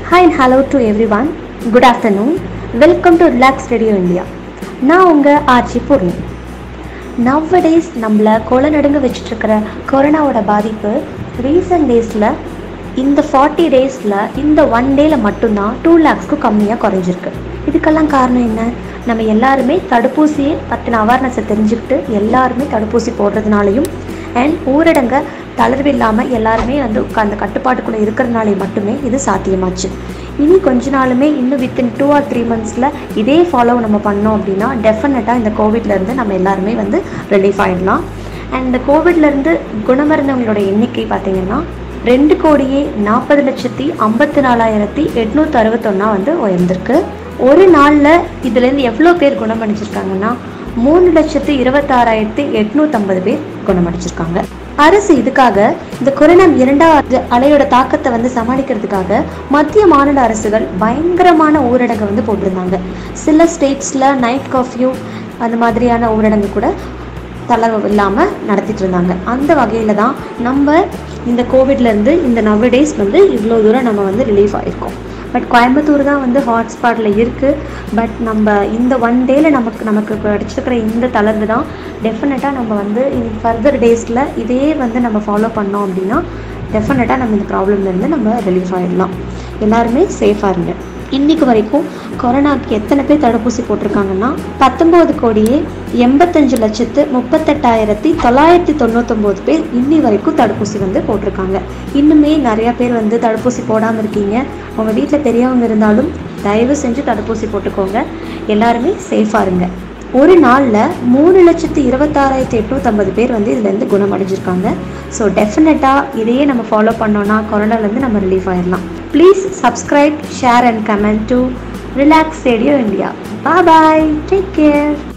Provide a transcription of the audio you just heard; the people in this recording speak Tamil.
hi and hello to everyone good afternoon welcome to relax radio India நான் உங்கள் ஆர்ச்சி பூர்ணி நவ் டேஸ் நம்மளை கொலை நடுங்க வச்சுட்ருக்கிற கொரோனாவோட பாதிப்பு ரீசன்ட் டேஸில் இந்த ஃபார்ட்டி டேஸில் இந்த ஒன் டேயில் மட்டும்தான் டூ லேக்ஸ்க்கு கம்மியாக குறைஞ்சிருக்கு இதுக்கெல்லாம் காரணம் என்ன நம்ம எல்லாருமே தடுப்பூசியை பற்றின அவேர்னஸை தெரிஞ்சுக்கிட்டு எல்லாருமே தடுப்பூசி போடுறதுனாலையும் அண்ட் ஊரடங்க தளர்வு இல்லாமல் எல்லாருமே வந்து அந்த கட்டுப்பாட்டுக்குள்ளே இருக்கிறதுனாலே மட்டுமே இது சாத்தியமாச்சு இனி கொஞ்ச நாளுமே இன்னும் வித்தின் டூ ஆர் த்ரீ மந்த்ஸில் இதே ஃபாலோ நம்ம பண்ணோம் அப்படின்னா டெஃபினட்டாக இந்த கோவிட்லேருந்து நம்ம எல்லாருமே வந்து ரிலீஃப் ஆகிடலாம் அண்ட் இந்த கோவிட்லேருந்து குணமடைந்தவங்களோட எண்ணிக்கை பார்த்தீங்கன்னா ரெண்டு கோடியே நாற்பது லட்சத்தி ஐம்பத்தி நாலாயிரத்தி எட்நூற்றி அறுபத்தொன்னா வந்து உயர்ந்திருக்கு ஒரு நாளில் இதுலேருந்து எவ்வளோ பேர் குணமடைஞ்சிருக்காங்கன்னா மூணு லட்சத்து இருபத்தாறாயிரத்தி எட்நூற்றம்பது பேர் குணமடைஞ்சிருக்காங்க அரசு இதுக்காக இந்த கொரோனா இரண்டாவது அலையோட தாக்கத்தை வந்து சமாளிக்கிறதுக்காக மத்திய மாநில அரசுகள் பயங்கரமான ஊரடங்கு வந்து போட்டிருந்தாங்க சில ஸ்டேட்ஸில் நைட் கர்ஃப்யூ அந்த மாதிரியான ஊரடங்கு கூட தளர்வு இல்லாமல் நடத்திட்டு இருந்தாங்க அந்த வகையில் தான் நம்ம இந்த கோவிட்லேருந்து இந்த நவ டேஸ் வந்து இவ்வளோ தூரம் நம்ம வந்து ரிலீஃப் ஆகிருக்கோம் பட் கோயம்புத்தூர் தான் வந்து ஹாட்ஸ்பாட்டில் இருக்குது பட் நம்ம இந்த ஒன் டேயில் நமக்கு நமக்கு கிடச்சிருக்கிற இந்த தளர்வு தான் டெஃபினட்டாக நம்ம வந்து இன் ஃபர்தர் டேஸில் இதே வந்து நம்ம ஃபாலோ பண்ணோம் அப்படின்னா டெஃபினட்டாக நம்ம இந்த ப்ராப்ளம்லேருந்து நம்ம ரிலீஃப் ஆகிடலாம் எல்லாருமே சேஃபாக இருங்க இன்னைக்கு வரைக்கும் கொரோனாக்கு எத்தனை பேர் தடுப்பூசி போட்டிருக்காங்கன்னா பத்தொம்போது கோடியே எண்பத்தஞ்சு லட்சத்து முப்பத்தெட்டாயிரத்தி தொள்ளாயிரத்தி தொண்ணூத்தொம்போது பேர் இன்னி வரைக்கும் தடுப்பூசி வந்து போட்டிருக்காங்க இன்னுமே நிறையா பேர் வந்து தடுப்பூசி போடாமல் இருக்கீங்க உங்கள் வீட்டில் பெரியவங்க இருந்தாலும் தயவு செஞ்சு தடுப்பூசி போட்டுக்கோங்க எல்லாருமே சேஃபாக இருங்க ஒரு நாளில் மூணு லட்சத்து இருபத்தாறாயிரத்தி எட்நூற்றம்பது பேர் வந்து இதுலேருந்து குணமடைஞ்சிருக்காங்க ஸோ டெஃபினட்டாக இதையே நம்ம ஃபாலோ பண்ணோன்னா கொரோனாலேருந்து நம்ம ரிலீஃப் ஆயிடலாம் please subscribe share and comment to relax radio India bye take care